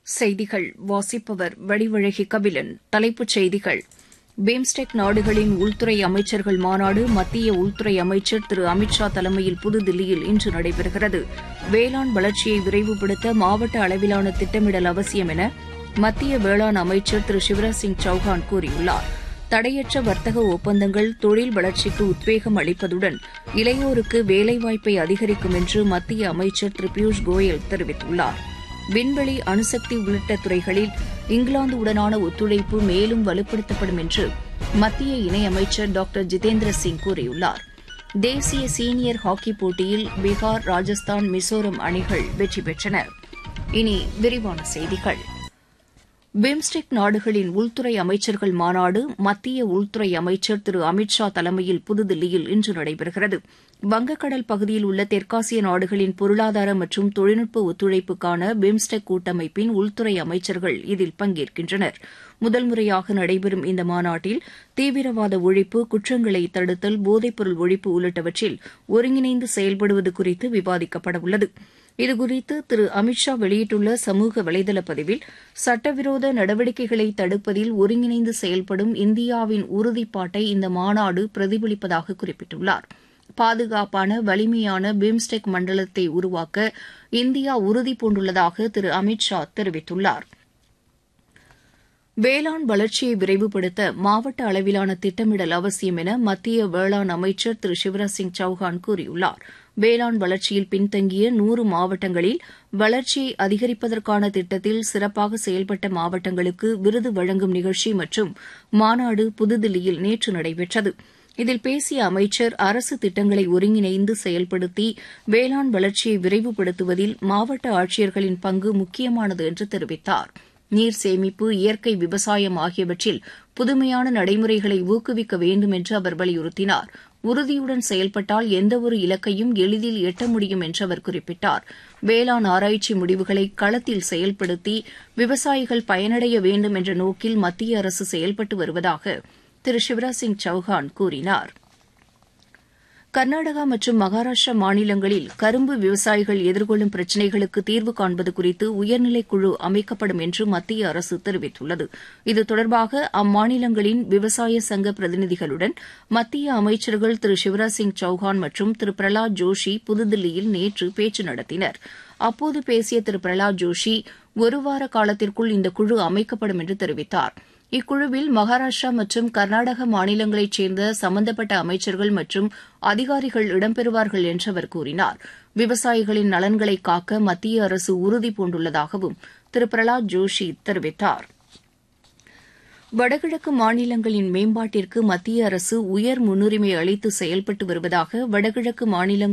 செய்திகள் வாசிப்பவர் வடிவழகி கபிலன் தலைப்புச் செய்திகள் பிம்ஸ்டெக் நாடுகளின் உள்துறை அமைச்சர்கள் மாநாடு மத்திய உள்துறை அமைச்சர் திரு அமித் ஷா தலைமையில் புதுதில்லியில் இன்று நடைபெறுகிறது வேளாண் வளர்ச்சியை விரைவுபடுத்த மாவட்ட அளவிலான திட்டமிடல் அவசியம் என மத்திய வேளாண் அமைச்சர் திரு சிவராஜ் சிங் சௌஹான் கூறியுள்ளார் தடையற்ற வர்த்தக ஒப்பந்தங்கள் தொழில் வளர்ச்சிக்கு உத்வேகம் அளிப்பதுடன் இளையோருக்கு வேலைவாய்ப்பை அதிகரிக்கும் என்று மத்திய அமைச்சர் திரு பியூஷ் கோயல் தெரிவித்துள்ளார் விண்வெளி அணுசக்தி உள்ளிட்ட துறைகளில் இங்கிலாந்துடனான ஒத்துழைப்பு மேலும் வலுப்படுத்தப்படும் என்று மத்திய இணையமைச்சர் டாக்டர் ஜிதேந்திர சிங் கூறியுள்ளார் தேசிய சீனியர் ஹாக்கி போட்டியில் பீகார் ராஜஸ்தான் மிசோரம் அணிகள் வெற்றி பெற்றன இனி விரிவான செய்திகள் பிம்ஸ்டெக் நாடுகளின் உள்துறை அமைச்சர்கள் மாநாடு மத்திய உள்துறை அமைச்சர் திரு அமித் ஷா தலைமையில் புதுதில்லியில் இன்று நடைபெறுகிறது வங்கக்கடல் பகுதியில் உள்ள தெற்காசிய நாடுகளின் பொருளாதார மற்றும் தொழில்நுட்ப ஒத்துழைப்புக்கான பிம்ஸ்டெக் கூட்டமைப்பின் உள்துறை அமைச்சர்கள் இதில் பங்கேற்கின்றனர் முதல் முறையாக நடைபெறும் இந்த மாநாட்டில் தீவிரவாத ஒழிப்பு குற்றங்களை தடுத்தல் போதைப்பொருள் ஒழிப்பு உள்ளிட்டவற்றில் ஒருங்கிணைந்து செயல்படுவது குறித்து விவாதிக்கப்படவுள்ளது இதுகுறித்து திரு அமித் ஷா வெளியிட்டுள்ள சமூக வலைதள பதிவில் சட்டவிரோத நடவடிக்கைகளை தடுப்பதில் ஒருங்கிணைந்து செயல்படும் இந்தியாவின் உறுதிப்பாட்டை இந்த மாநாடு பிரதிபலிப்பதாக குறிப்பிட்டுள்ளார் பாதுகாப்பான வலிமையான பிம்ஸ்டெக் மண்டலத்தை உருவாக்க இந்தியா உறுதிபூண்டுள்ளதாக திரு அமித் ஷா தெரிவித்துள்ளார் வேளாண் வளர்ச்சியை விரைவுபடுத்த மாவட்ட அளவிலான திட்டமிடல் அவசியம் என மத்திய வேளாண் அமைச்சர் திரு சிவராஜ் சிங் சௌஹான் கூறியுள்ளார் வேளாண் வளர்ச்சியில் பின்தங்கிய நூறு மாவட்டங்களில் வளர்ச்சியை அதிகரிப்பதற்கான திட்டத்தில் சிறப்பாக செயல்பட்ட மாவட்டங்களுக்கு விருது வழங்கும் நிகழ்ச்சி மற்றும் மாநாடு புதுதில்லியில் நேற்று நடைபெற்றது இதில் பேசிய அமைச்சர் அரசு திட்டங்களை ஒருங்கிணைந்து செயல்படுத்தி வேளாண் வளர்ச்சியை விரைவுபடுத்துவதில் மாவட்ட ஆட்சியர்களின் பங்கு முக்கியமானது என்று தெரிவித்தார் நீர் சேமிப்பு இயற்கை விவசாயம் ஆகியவற்றில் புதுமையான நடைமுறைகளை ஊக்குவிக்க வேண்டும் என்று அவர் வலியுறுத்தினார் உறுதியுடன் செயல்பட்டால் எந்தவொரு இலக்கையும் எளிதில் எட்ட முடியும் என்று அவர் குறிப்பிட்டார் வேளாண் ஆராய்ச்சி முடிவுகளை களத்தில் செயல்படுத்தி விவசாயிகள் பயனடைய வேண்டும் என்ற நோக்கில் மத்திய அரசு செயல்பட்டு வருவதாக திரு சிவராஜ் சிங் சௌஹான் கூறினார் கர்நாடகா மற்றும் மகாராஷ்டிரா மாநிலங்களில் கரும்பு விவசாயிகள் எதிர்கொள்ளும் பிரச்சினைகளுக்கு தீர்வு காண்பது குறித்து உயர்நிலைக் குழு அமைக்கப்படும் என்று மத்திய அரசு தெரிவித்துள்ளது இது தொடர்பாக அம்மாநிலங்களின் விவசாய சங்க பிரதிநிதிகளுடன் மத்திய அமைச்சர்கள் திரு சிவராஜ் சிங் சௌஹான் மற்றும் திரு பிரலாத் ஜோஷி புதுதில்லியில் நேற்று பேச்சு நடத்தினர் அப்போது பேசிய திரு பிரலாத் ஜோஷி ஒருவார காலத்திற்குள் இந்த குழு அமைக்கப்படும் என்று தெரிவித்தார் இக்குழுவில் மகாராஷ்டிரா மற்றும் கர்நாடக மாநிலங்களைச் சேர்ந்த சம்பந்தப்பட்ட அமைச்சர்கள் மற்றும் அதிகாரிகள் இடம்பெறுவார்கள் என்று அவர் கூறினார் விவசாயிகளின் நலன்களை காக்க மத்திய அரசு உறுதி பூண்டுள்ளதாகவும் திரு பிரலாத் ஜோஷி தெரிவித்தார் வடகிழக்கு மாநிலங்களின் மேம்பாட்டிற்கு மத்திய அரசு உயர் முன்னுரிமை அளித்து செயல்பட்டு வருவதாக வடகிழக்கு மாநிலங்கள்